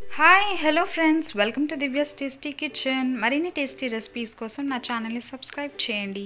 Hi hello friends welcome to Divya's tasty kitchen మరిన్ని tasty recipes కోసం నా ఛానల్ని సబ్స్క్రైబ్ చేయండి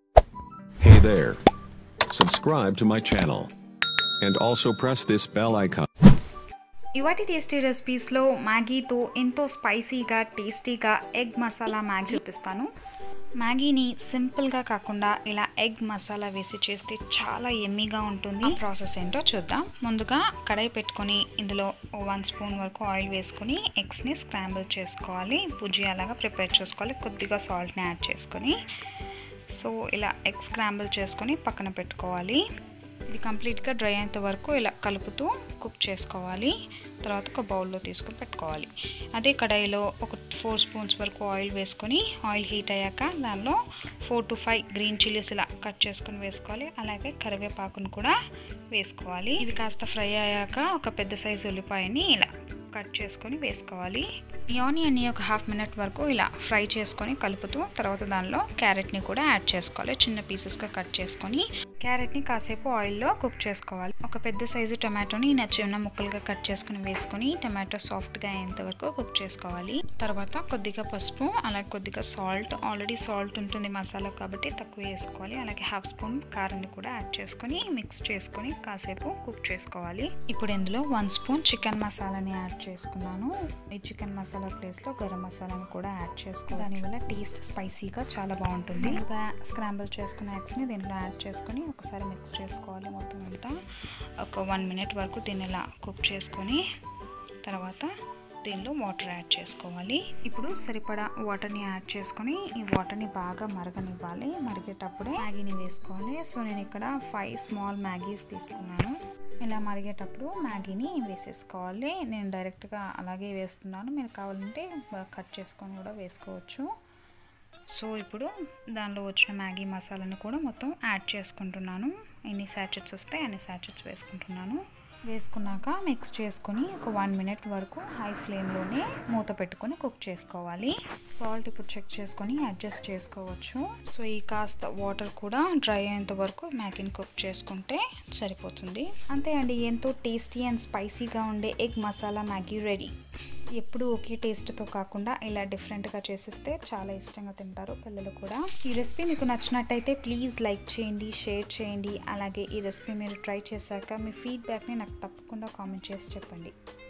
Hey there. Subscribe to my channel. And also press this bell icon. ఇవాటి tasty రెసిపీస్లో మ్యాగీతో ఎంతో స్పైసీగా టేస్టీగా ఎగ్ మసాలా మ్యాగీ చూపిస్తాను మ్యాగీని సింపుల్గా కాకుండా ఇలా ఎగ్ మసాలా వేసి చేస్తే చాలా ఎమ్మీగా ఉంటుంది ఆ ప్రాసెస్ ఏంటో చూద్దాం ముందుగా కడాయి పెట్టుకొని ఇందులో వన్ స్పూన్ వరకు ఆయిల్ వేసుకొని ఎగ్స్ని స్క్రాంబుల్ చేసుకోవాలి భుజియాలాగా ప్రిపేర్ చేసుకోవాలి కొద్దిగా సాల్ట్ని యాడ్ చేసుకొని సో ఇలా ఎగ్ స్క్రాంబుల్ చేసుకొని పక్కన పెట్టుకోవాలి ఇది కంప్లీట్గా డ్రై అయ్యేంత వరకు ఇలా కలుపుతూ కుక్ చేసుకోవాలి తర్వాత ఒక బౌల్లో తీసుకొని పెట్టుకోవాలి అదే కడాయిలో ఒక ఫోర్ స్పూన్స్ వరకు ఆయిల్ వేసుకొని ఆయిల్ హీట్ అయ్యాక దానిలో four to five green chillies ఇలా కట్ చేసుకొని వేసుకోవాలి అలాగే కరివేపాకును కూడా వేసుకోవాలి ఇవి కాస్త ఫ్రై అయ్యాక ఒక పెద్ద సైజు ఉల్లిపాయని ఇలా కట్ చేసుకొని వేసుకోవాలి ఈ ఆనియన్ని ఒక హాఫ్ మినిట్ వరకు ఇలా ఫ్రై చేసుకొని కలుపుతూ తర్వాత దానిలో క్యారెట్ని కూడా యాడ్ చేసుకోవాలి చిన్న పీసెస్గా కట్ చేసుకొని క్యారెట్ని కాసేపు ఆయిల్లో కుక్ చేసుకోవాలి ఒక పెద్ద సైజు టమాటోని ఇలా చిన్న ముక్కలుగా కట్ చేసుకుని వేసుకొని టమాటో సాఫ్ట్గా అయ్యేంత వరకు కుక్ చేసుకోవాలి తర్వాత కొద్దిగా పసుపు అలాగే కొద్దిగా సాల్ట్ ఆల్రెడీ సాల్ట్ ఉంటుంది మసాలా కాబట్టి తక్కువ వేసుకోవాలి అలాగే హాఫ్ స్పూన్ కారాన్ని కూడా యాడ్ చేసుకొని మిక్స్ చేసుకొని కాసేపు కుక్ చేసుకోవాలి ఇప్పుడు ఇందులో వన్ స్పూన్ చికెన్ మసాలాని యాడ్ చేసుకున్నాను ఈ చికెన్ మసాలా ప్లేస్లో గరం మసాలాని కూడా యాడ్ చేసుకోవాలి దానివల్ల టేస్ట్ స్పైసీగా చాలా బాగుంటుంది ఇంకా స్క్రాంబుల్ చేసుకున్న ఎగ్స్ని దీంట్లో యాడ్ చేసుకొని ఒకసారి మిక్స్ చేసుకోవాలి మొత్తం అంతా ఒక వన్ మినిట్ వరకు దీన్ని ఇలా కుక్ చేసుకొని తర్వాత దీనిలో వాటర్ యాడ్ చేసుకోవాలి ఇప్పుడు సరిపడా వాటర్ని యాడ్ చేసుకొని ఈ వాటర్ని బాగా మరగనివ్వాలి మరిగేటప్పుడే మ్యాగీని వేసుకోవాలి సో నేను ఇక్కడ ఫైవ్ స్మాల్ మ్యాగీస్ తీసుకున్నాను ఇలా మరిగేటప్పుడు మ్యాగీని వేసేసుకోవాలి నేను డైరెక్ట్గా అలాగే వేస్తున్నాను మీరు కావాలంటే కట్ చేసుకొని కూడా వేసుకోవచ్చు సో ఇప్పుడు దానిలో వచ్చిన మ్యాగీ మసాలాని కూడా మొత్తం యాడ్ చేసుకుంటున్నాను ఎన్ని శాచెట్స్ వస్తే అన్ని శాచెట్స్ వేసుకుంటున్నాను వేసుకున్నాక మిక్స్ చేసుకొని ఒక వన్ మినిట్ వరకు హై ఫ్లేమ్లోనే మూత పెట్టుకొని కుక్ చేసుకోవాలి సాల్ట్ ఇప్పుడు చెక్ చేసుకొని అడ్జస్ట్ చేసుకోవచ్చు సో ఈ కాస్త వాటర్ కూడా డ్రై అయ్యేంత వరకు మ్యాగీని కుక్ చేసుకుంటే సరిపోతుంది అంతే అండి ఎంతో టేస్టీ అండ్ స్పైసీగా ఉండే ఎగ్ మసాలా మ్యాగీ రెడీ ఎప్పుడు ఒకే టేస్ట్తో కాకుండా ఇలా డిఫరెంట్గా చేసిస్తే చాలా ఇష్టంగా తింటారు పిల్లలు కూడా ఈ రెసిపీ మీకు నచ్చినట్టయితే ప్లీజ్ లైక్ చేయండి షేర్ చేయండి అలాగే ఈ రెసిపీ మీరు ట్రై చేశాక మీ ఫీడ్బ్యాక్ని నాకు తప్పకుండా కామెంట్ చేసి చెప్పండి